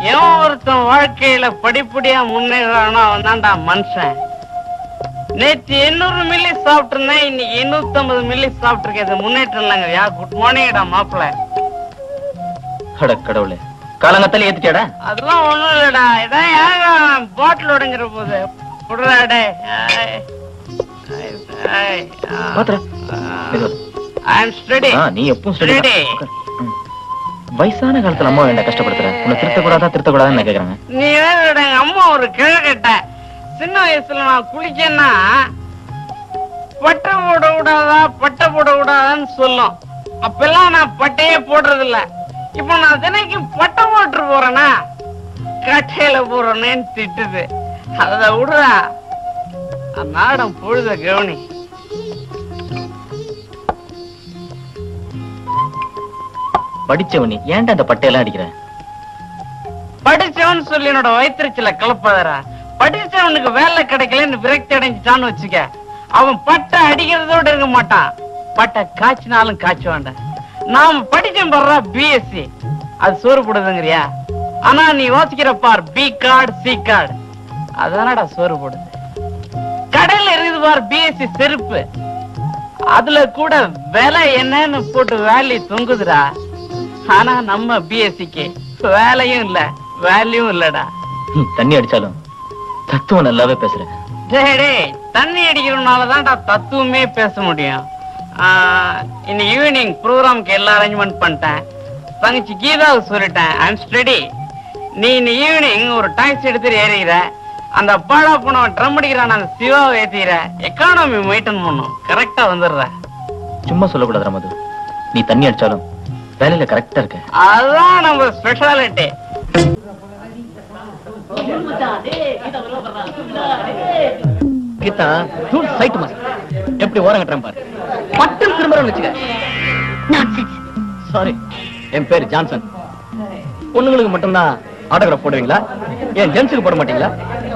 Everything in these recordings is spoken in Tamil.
எவன் ஒருத்தன் வாழ்க்கையில படிப்படியா முன்னேறானோ அவன் தான்டா மனுஷன் நேற்று எண்ணூறு மில்லி சாப்பிட்டிருந்தேன் இன்னைக்கு எண்ணூத்தி ஐம்பது மில்லி சாப்பிட்டிருக்கேன் இது முன்னேற்றம் இல்லைங்கய்யா குட் மார்னிங்டா மாப்பிள்ள அட கடவுளே காலங்கத்தால ஏத்துட்டியாடா அதெல்லாம் ஒண்ணும் இல்லடா இதான் ஏங்க பாட்டில் உடைஞ்சிட போகுது விடுறா டே பாத்துற ஐ எம் ஸ்டடி ஆ, நீ எப்பவும் steady தான். Ready. உட்கார். ம். வயசான காலத்துல அம்மா என்ன கஷ்டப்படுத்துற உன்னை திருத்தக்கூடாதா திருத்தக்கூடாதான்னு நான் கேக்குறாங்க நீ வேற எங்க அம்மா ஒரு கிழக்கட்ட சின்ன வயசுல நான் குளிச்சேன்னா பட்டை போட கூடாதா பட்டை போட கூடாதான்னு சொல்லும் அப்பெல்லாம் நான் பட்டையே போடுறது இல்ல இப்ப நான் தினைக்கும் பட்டை போட்டு போறேனா கட்டையில போறேன்னு திட்டுது அத விடுறா நாடம் பொழுத கவனி படிச்சவனி ஏன்டா அந்த பட்டையெல்லாம் அடிக்கிற படிச்சவன் சொல்லி என்னோட வயிற்றுச்சில கலப்பாதரா படிச்சவனுக்கு வேலை கிடைக்கலன்னு விரக்தி அடைஞ்சிட்டான்னு வச்சுக்க அவன் பட்டை அடிக்கிறதோட இருக்க மாட்டான் பட்டை காய்ச்சினாலும் காய்ச்சுவான்டா நாம படிச்சோம் பாடுறா பிஎஸ்சி அது சோறு போடுதுங்கிறியா ஆனா நீ யோசிக்கிற பார் பி கார்டு சி கார்டு அதானடா சோறு போடுது கடையில இருக்குது பார் பிஎஸ்சி செருப்பு அதுல கூட விலை என்னன்னு போட்டு வேலி தொங்குதுடா ஆனா நம்ம பிஎஸ்சிக்கு வேலையும் இல்ல வேல்யூவும் இல்லடா நீ தண்ணி அடிச்சாலும் தத்துவம் நல்லாவே பேசுற டேய் டேய் தண்ணி அடிக்கிறதுனால தான்டா தத்துவமே பேச முடியும் ஆஹ், இன்னைக்கு ஈவினிங் ப்ரோக்ராம்க்கு எல்லா அரேஞ்ச்மெண்ட் பண்ணிட்டேன் தங்கச்சி கீதாவுக்கு சொல்லிட்டேன் ஐம் ஸ்டடி நீ இன்னைக்கு ஈவினிங் ஒரு டாக்ஸி எடுத்துட்டு ஏறிக்கிற அந்த பாழா போனவன் ட்ரம் அடிக்கிறான் அந்த சிவாவை ஏத்திக்கிற எக்கானமி மெயின்டைன் பண்ணும் கரெக்டா வந்துடுற சும்மா சொல்லக்கூடாது மது நீ தண்ணி அடிச்சாலும் வேலையில கரெக்டா இருக்க அதுதான் நம்ம ஸ்பெஷாலிட்டி கீதா தூள் சைட்டு மாஸ் எப்படி ஓரம் கட்டுறேன் பாரு மட்டும் திரும்புறேன்னு வச்சுக்க சாரி என் பேர் ஜான்சன் பொண்ணுங்களுக்கு மட்டும்தான் ஆட்டோகிராஃப் போடுவீங்களா ஏன் ஜென்ஸுக்கு போட மாட்டீங்களா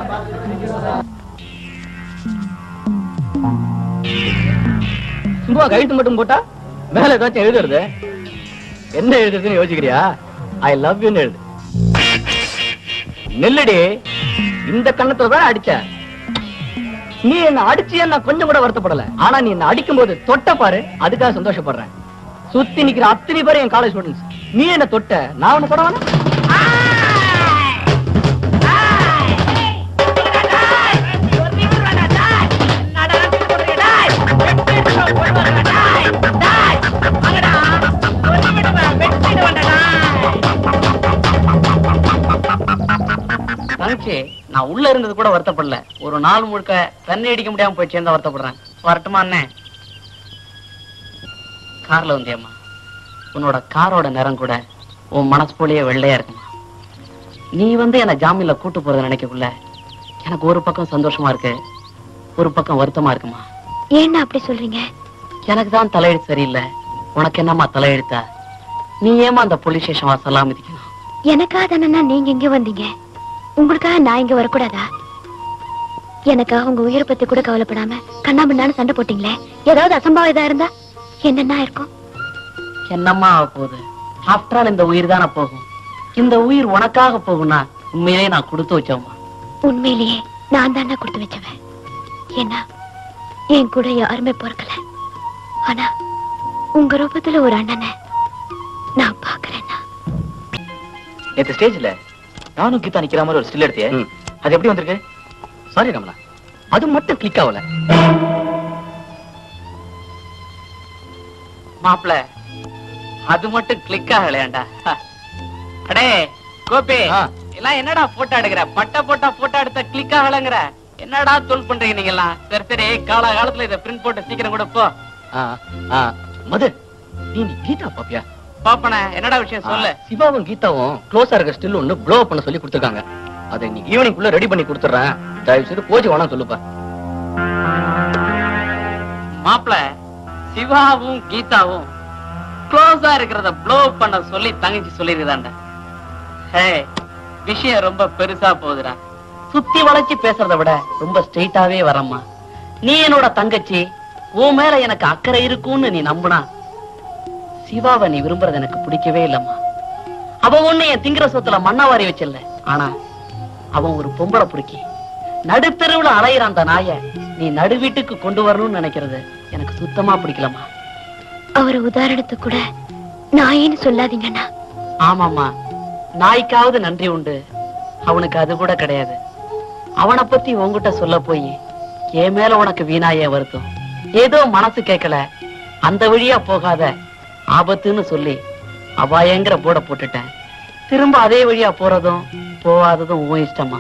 சும்மா கைட்டு மட்டும் போட்டா மேல ஏதாச்சும் எழுதுறது என்ன எழுதுறதுன்னு யோசிக்கிறியா ஐ லவ் யூன்னு எழுது நெல்லடி இந்த கண்ணத்துல தான் அடிச்ச நீ என்ன அடிச்சு நான் கொஞ்சம் கூட வருத்தப்படல ஆனா நீ என்ன அடிக்கும் போது தொட்ட பாரு அதுக்காக சந்தோஷப்படுறேன் சுத்தி நிக்கிற அத்தனை பேரும் என் காலேஜ் ஸ்டூடெண்ட்ஸ் நீ என்ன தொட்ட நான் உன்னை தொட வேணாம் தங்கச்சி நான் உள்ள இருந்தது கூட வருத்தப்படல ஒரு நாள் முழுக்க தண்ணி அடிக்க முடியாம போய் சேர்ந்தா வருத்தப்படுறேன் வரட்டுமா அண்ணே கார்ல வந்தியம்மா உன்னோட காரோட நிறம் கூட உன் மனசு போலயே வெள்ளையா இருக்குமா நீ வந்து என்ன ஜாமீன்ல கூட்டு போறத நினைக்கக்குள்ள எனக்கு ஒரு பக்கம் சந்தோஷமா இருக்கு ஒரு பக்கம் வருத்தமா இருக்குமா ஏன்னா அப்படி சொல்றீங்க எனக்கு தான் தலையெழுத்து சரியில்லை உனக்கு என்னம்மா தலையெழுத்தா நீ ஏமா அந்த போலீஸ் ஸ்டேஷன் வாசலாம் மிதிக்கணும் எனக்காக தானே நீங்க இங்க வந்தீங்க உங்களுக்காக நான் இங்க வரக்கூடாதா எனக்காக உங்க உயிரை பத்தி கூட கவலைப்படாம கண்ணாபின்னான்னு சண்டை போட்டீங்களே ஏதாவது அசம்பாவிதம் இதா இருந்தா என்னென்ன இருக்கும் என்னம்மா ஆக போகுது ஆஃப்டர் ஆல் இந்த உயிர் தானே போகும் இந்த உயிர் உனக்காக போகும்னா உண்மையிலேயே நான் கொடுத்து வச்சோம்மா உண்மையிலேயே நான் தானே கொடுத்து வச்சவன் ஏன்னா என் கூட யாருமே பிறக்கல ஆனா உங்க ரூபத்துல ஒரு அண்ணனை நான் பாக்குறேன்னா நேத்து ஸ்டேஜ்ல நானும் கீதா நிக்கிற மாதிரி ஒரு ஸ்டில் எடுத்தியே அது எப்படி வந்திருக்கு சாரி ரமணா அது மட்டும் கிளிக் ஆகல மாப்பிள அது மட்டும் கிளிக் ஆகலையாண்டா அடே கோபி ஆ. எல்லாம் என்னடா போட்டோ எடுக்கிற பட்ட போட்டா போட்டோ எடுத்த கிளிக் ஆகலங்கிற என்னடா தொல் பண்றீங்க நீங்க எல்லாம் சரி சரி கால காலத்துல இதை பிரிண்ட் போட்டு சீக்கிரம் கூட போ ஆ, ஆ. மது நீ நீ கீதா பாப்பியா பாப்பன என்னடா விஷயம் சொல்லு ஆ, சிவாவும் கீதாவும் க்ளோஸா இருக்க ஸ்டில் ஒண்ணு ப்ளோ பண்ண சொல்லி கொடுத்துருக்காங்க அதை நீ ஈவினிங் குள்ள ரெடி பண்ணி கொடுத்துறேன் தயவு செய்து கோச்சு வேணாம் சொல்லுப்பா மாப்பிள சிவாவும் கீதாவும் க்ளோஸா இருக்கிறத ப்ளோ பண்ண சொல்லி தங்கச்சி சொல்லிருதாண்டா ஹே விஷயம் ரொம்ப பெருசா போகுதுடா சுத்தி வளைச்சு பேசுறத விட ரொம்ப ஸ்ட்ரெயிட்டாவே வரம்மா நீ என்னோட தங்கச்சி உன் மேல எனக்கு அக்கறை இருக்கும்னு நீ நம்புனா சிவாவை நீ விரும்புறது எனக்கு பிடிக்கவே இல்லம்மா அவன் ஒண்ணு என் திங்கிற சொத்துல மண்ணா வாரி வச்சிடல ஆனா அவன் ஒரு பொம்பளை புடுக்கி நடுத்தெருவுல அலையிற அந்த நாய நீ நடு வீட்டுக்கு கொண்டு வரணும்னு நினைக்கிறது எனக்கு சுத்தமா பிடிக்கலம்மா அவர் உதாரணத்துக்கு கூட நாயின்னு சொல்லாதீங்கண்ணா ஆமாம்மா நாய்க்காவது நன்றி உண்டு அவனுக்கு அது கூட கிடையாது அவனை பத்தி உன்கிட்ட சொல்ல போய் என் மேல உனக்கு வீணாய வருத்தம் ஏதோ மனசு கேட்கல அந்த வழியா போகாத ஆபத்துன்னு சொல்லி அபாயங்கிற போர்டை போட்டுட்டேன் திரும்ப அதே வழியா போறதும் போகாததும் உன் இஷ்டமா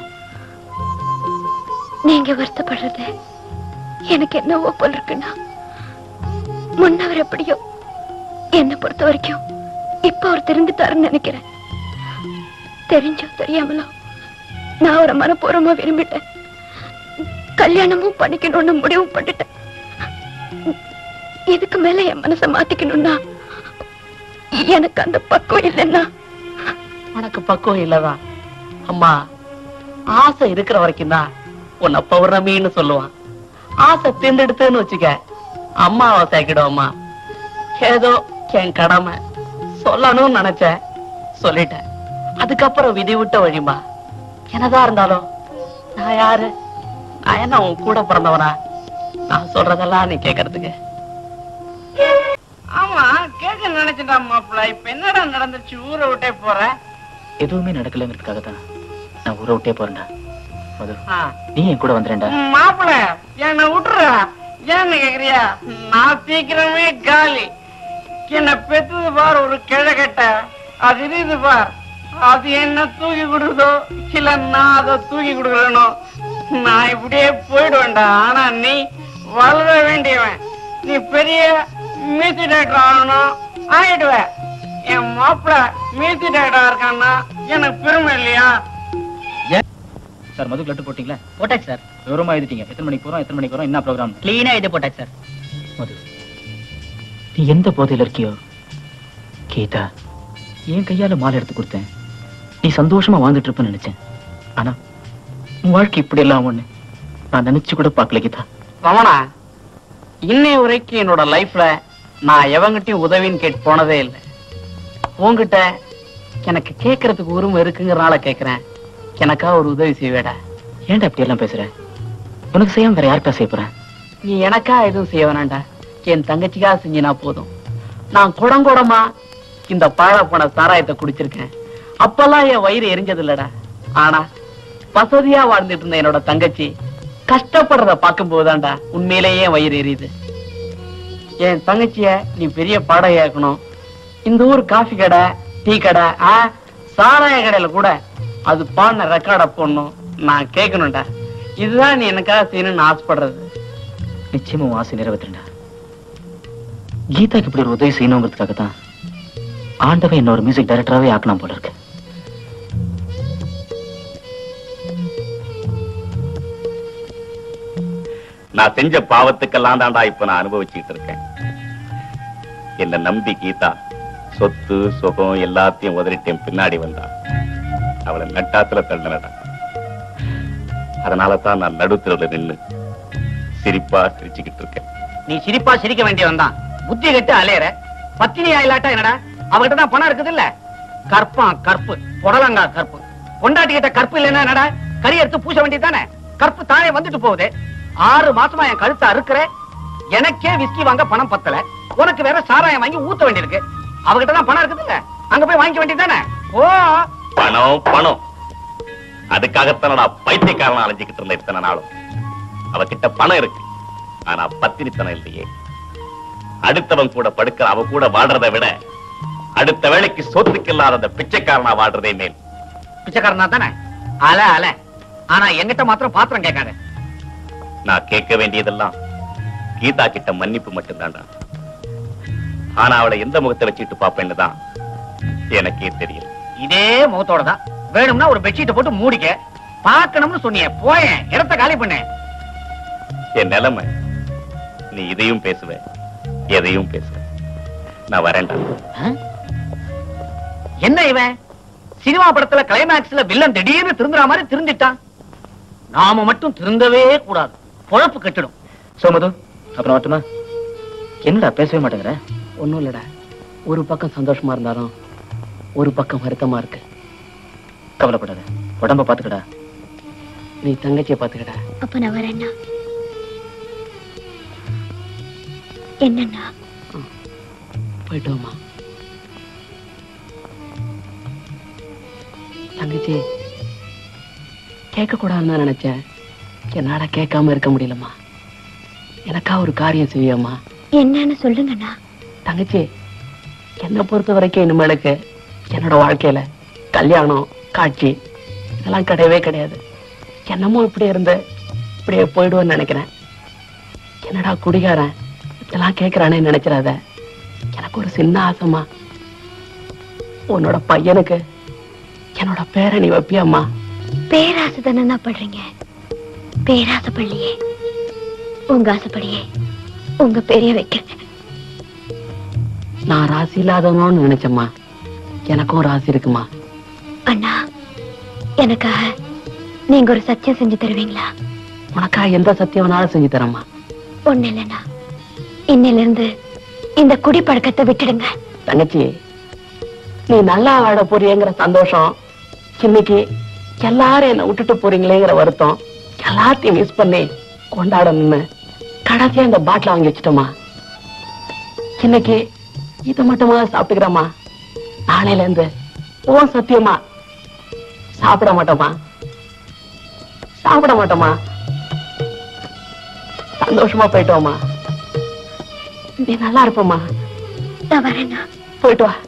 நீங்க வருத்தப்படுறது எனக்கு என்னவோ போல இருக்குண்ணா முன்னவர் எப்படியோ என்னை பொறுத்த வரைக்கும் இப்ப அவர் தெரிஞ்சுட்டாருன்னு நினைக்கிறேன் தெரிஞ்சோ தெரியாமலோ நான் அவரை மனப்பூர்வமா விரும்பிட்டேன் கல்யாணமும் பண்ணிக்கணும்னு முடிவும் பண்ணிட்டேன் இதுக்கு மேல என் மனசை மாத்திக்கணும்னா எனக்கு அந்த பக்குவம் இல்லைன்னா உனக்கு பக்குவம் இல்லதான் அம்மா ஆசை இருக்கிற வரைக்கும் தான் உன்னை பௌர்ணமின்னு சொல்லுவான் ஆசை திண்டெடுத்துன்னு வச்சுக்க அம்மாவை சேர்க்கிடுவோம்மா ஏதோ என் கடமை சொல்லணும்னு நினைச்சேன் சொல்லிட்டேன் அதுக்கப்புறம் விதி விட்ட வழிமா என்னதான் இருந்தாலும் நான் யாரு நான் என்ன உன் கூட பிறந்தவனா நான் சொல்றதெல்லாம் நீ கேக்குறதுக்கு ஆமா கேட்க நினைச்சிட்டா மாப்பிள்ள இப்ப என்னடா நடந்துச்சு ஊரை விட்டே போற எதுவுமே நடக்கலங்கிறதுக்காக தான் நான் ஊரை விட்டே போறேன்டா மது ஆ. நீ என் கூட வந்துறேன்டா மாப்பிள என்ன விட்டுறா ஏன்னு கேக்குறியா நான் சீக்கிரமே காலி என்ன பெத்தது பார் ஒரு கிழக்கட்ட அது இருக்குது பார் அது என்ன தூக்கி கொடுக்குதோ இல்ல நான் அதை தூக்கி கொடுக்கறனோ நான் இப்படியே போயிடுவேன்டா ஆனா நீ வளர வேண்டியவன் நீ பெரிய மியூசிக் டைரக்டர் ஆகணும் ஆயிடுவ என் மாப்பிள மியூசிக் டைரக்டரா இருக்கான்னா எனக்கு பெருமை இல்லையா சார் மது லட்டு போட்டீங்களா போட்டாச்சு சார் விவரமா எழுதிட்டீங்க எத்தனை மணிக்கு போறோம் எத்தனை மணிக்கு வரோம் என்ன ப்ரோக்ராம் கிளீனா இது போட்டாச்சு சார் மது நீ எந்த போதையில இருக்கியோ கீதா என் கையால மாலை எடுத்து கொடுத்தேன் நீ சந்தோஷமா வாழ்ந்துட்டு இருப்பேன்னு நினைச்சேன் ஆனா உன் வாழ்க்கை இப்படி எல்லாம் ஒண்ணு நான் நினைச்சு கூட பார்க்கல கீதா ரமணா இன்னைய வரைக்கும் என்னோட லைஃப்ல நான் எவங்கிட்டயும் உதவின்னு கேட்டு போனதே இல்லை உன்கிட்ட எனக்கு கேட்கறதுக்கு உரிமை இருக்குங்கிறனால கேட்கிறேன் எனக்கா ஒரு உதவி செய்வேடா ஏன்டா இப்படி எல்லாம் பேசுற உனக்கு செய்யாம வேற யார்கிட்ட செய்ய போறேன் நீ எனக்கா எதுவும் செய்ய வேணாண்டா என் தங்கச்சிக்காக செஞ்சினா போதும் நான் குடங்குடமா இந்த பாழ போன சாராயத்தை குடிச்சிருக்கேன் அப்பெல்லாம் என் வயிறு எரிஞ்சது இல்லடா ஆனா வசதியா வாழ்ந்துட்டு இருந்த என்னோட தங்கச்சி கஷ்டப்படுறத பார்க்கும் போதுதான்டா உண்மையிலேயே என் வயிறு எரியுது என் தங்கச்சிய நீ பெரிய பாடகையாக்கணும் இந்த ஊர் காஃபி கடை டீ கடை ஆ சாராய கடையில கூட அது பாடின ரெக்கார்ட போடணும் நான் கேட்கணும்டா இதுதான் நீ எனக்காக செய்யணும்னு ஆசைப்படுறது நிச்சயமா உன் ஆசை நிறைவேற்றுண்டா கீதாக்கு இப்படி ஒரு உதவி செய்யணுங்கிறதுக்காக தான் ஆண்டவன் என்ன ஒரு மியூசிக் டைரக்டராகவே ஆக்கலாம் போல இருக்கு நான் செஞ்ச பாவத்துக்கெல்லாம் தான்டா இப்ப நான் அனுபவிச்சுக்கிட்டு இருக்கேன் என்ன நம்பி கீதா சொத்து சுகம் எல்லாத்தையும் உதறிட்டேன் பின்னாடி வந்தா அவளை நட்டாத்துல தள்ளனடா அதனால தான் நான் நடுத்தரவுல நின்னு சிரிப்பா சிரிச்சுக்கிட்டு இருக்கேன் நீ சிரிப்பா சிரிக்க வேண்டியவன் தான் புத்தி கட்டு அலையற பத்தினி ஆயிலாட்டா என்னடா அவகிட்ட தான் பணம் இருக்குது இல்ல கற்பான் கற்பு புடலங்கா கற்பு பொண்டாட்டி கிட்ட கற்பு இல்லைன்னா என்னடா கறி எடுத்து பூச வேண்டியதானே கற்பு தானே வந்துட்டு போகுது ஆறு மாசமா என் கழுத்தை அறுக்கிற எனக்கே விஸ்கி வாங்க பணம் பத்தல உனக்கு வேற சாராயம் வாங்கி ஊத்த வேண்டியிருக்கு அவகிட்ட தான் பணம் இருக்குது இல்ல அங்க போய் வாங்கிக்க வேண்டியதானே ஓ பணம் பணம் அதுக்காகத்தான் நான் பைத்தியக்காரன் அலைஞ்சுக்கிட்டு இருந்தேன் இத்தனை நாளும் அவகிட்ட பணம் இருக்கு ஆனா பத்தினித்தனம் இல்லையே அடுத்தவன் கூட படுக்கிற அவ கூட வாழ்றதை விட அடுத்த வேளைக்கு சொத்துக்கு இல்லாத அந்த பிச்சைக்காரனா வாழ்றதே மேல் பிச்சைக்காரனா தானே அல அல ஆனா எங்கிட்ட மாத்திரம் பாத்திரம் கேட்காத நான் கேட்க வேண்டியதெல்லாம் கீதா கிட்ட மன்னிப்பு மட்டும்தான்டா ஆனா அவளை எந்த முகத்தை வச்சுட்டு பாப்பேன்னு தான் எனக்கே தெரியல இதே முகத்தோட தான் வேணும்னா ஒரு பெட்ஷீட்டை போட்டு மூடிக்க பார்க்கணும்னு சொன்னியே போயேன் இடத்த காலி பண்ணு என் நிலைமை நீ இதையும் பேசுவ எதையும் பேசுவ நான் வரேன்டா என்ன இவன் சினிமா படத்துல கிளைமேக்ஸ்ல வில்லன் திடீர்னு திருந்துற மாதிரி திருந்திட்டான் நாம மட்டும் திருந்தவே கூடாது பொழப்பு கெட்டுடும் சோமது அப்புறம் வரட்டுமா என்னடா பேசவே மாட்டேங்கிற ஒண்ணும் இல்லடா ஒரு பக்கம் சந்தோஷமா இருந்தாலும் ஒரு பக்கம் வருத்தமா இருக்கு கவலைப்படாத உடம்ப பாத்துக்கடா நீ தங்கச்சியை பாத்துக்கடா அப்ப நான் வரேன்னா என்னண்ணா போயிட்டு வாம்மா தங்கச்சி கேட்க கூடாதுன்னு தான் நினைச்சேன் என்னால கேட்காம இருக்க முடியலம்மா எனக்கா ஒரு காரியம் செய்வியம்மா என்னன்னு சொல்லுங்கண்ணா தங்கச்சி என்னை பொறுத்த வரைக்கும் இனிமேலுக்கு என்னோட வாழ்க்கையில கல்யாணம் காட்சி இதெல்லாம் கிடையவே கிடையாது என்னமோ இப்படி இருந்து இப்படியே போயிடுவேன்னு நினைக்கிறேன் என்னடா குடிகாரன் இதெல்லாம் கேட்கிறானே நினைச்சிடாத எனக்கு ஒரு சின்ன ஆசைமா உன்னோட பையனுக்கு என்னோட பேரை நீ வைப்பியம்மா பேராசை தானே படுறீங்க பேராசை பள்ளியே உங்க ஆசைப்படியே உங்க பெரிய வைக்கிறேன் நான் ராசி இல்லாதவனோன்னு நினைச்சேம்மா எனக்கும் ராசி இருக்குமா அண்ணா எனக்காக நீங்க ஒரு சத்தியம் செஞ்சு தருவீங்களா உனக்கா எந்த சத்தியம் வேணாலும் செஞ்சு தரேம்மா ஒண்ணு இல்லைண்ணா இன்னையில இருந்து இந்த குடிப்பழக்கத்தை விட்டுடுங்க தங்கச்சி நீ நல்லா வாழ போறியங்கிற சந்தோஷம் இன்னைக்கு எல்லாரும் என்ன விட்டுட்டு போறீங்களேங்கிற வருத்தம் எல்லாத்தையும் மிஸ் பண்ணி கொண்டாடணும்னு கடைசியா இந்த பாட்டில வாங்கி வச்சுட்டோமா இன்னைக்கு இது மட்டுமா சாப்பிட்டுக்கிறோமா நாளையில இருந்து ஓ சத்தியமா சாப்பிட மாட்டோமா சாப்பிட மாட்டோமா சந்தோஷமா போயிட்டோமா நீ நல்லா இருப்போமா நான் வரேண்ணா போயிட்டு வா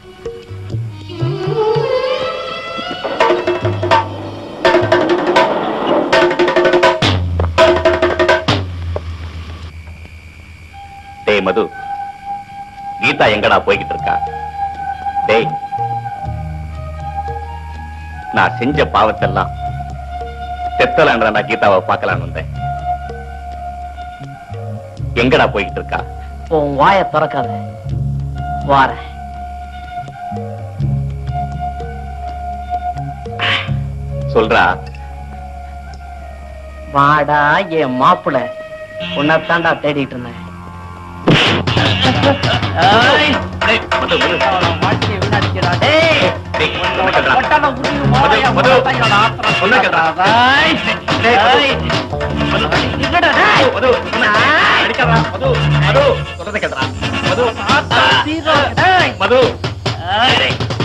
டேய் மது கீதா எங்கடா போய்கிட்டு இருக்கா டேய் நான் செஞ்ச பாவத்தெல்லாம் செத்தலான்ற நான் கீதாவை பார்க்கலான்னு வந்தேன் எங்கடா போய்கிட்டு இருக்கா உன் வாய திறக்காத வாரேன் சொல்றா வாடா என் மாப்பிள உன்னைத்தாண்டா தேடிட்டு இருந்தேன் டேய், மது, மது. டேய், சொன்ன கேளுடா. மது, மது. சொன்ன கேளுடா. டேய், மது. மது, மது, சொன்ன- அடிக்காதடா, மது, மது, சொல்றதை கேளுடா. மது, மது. டேய்.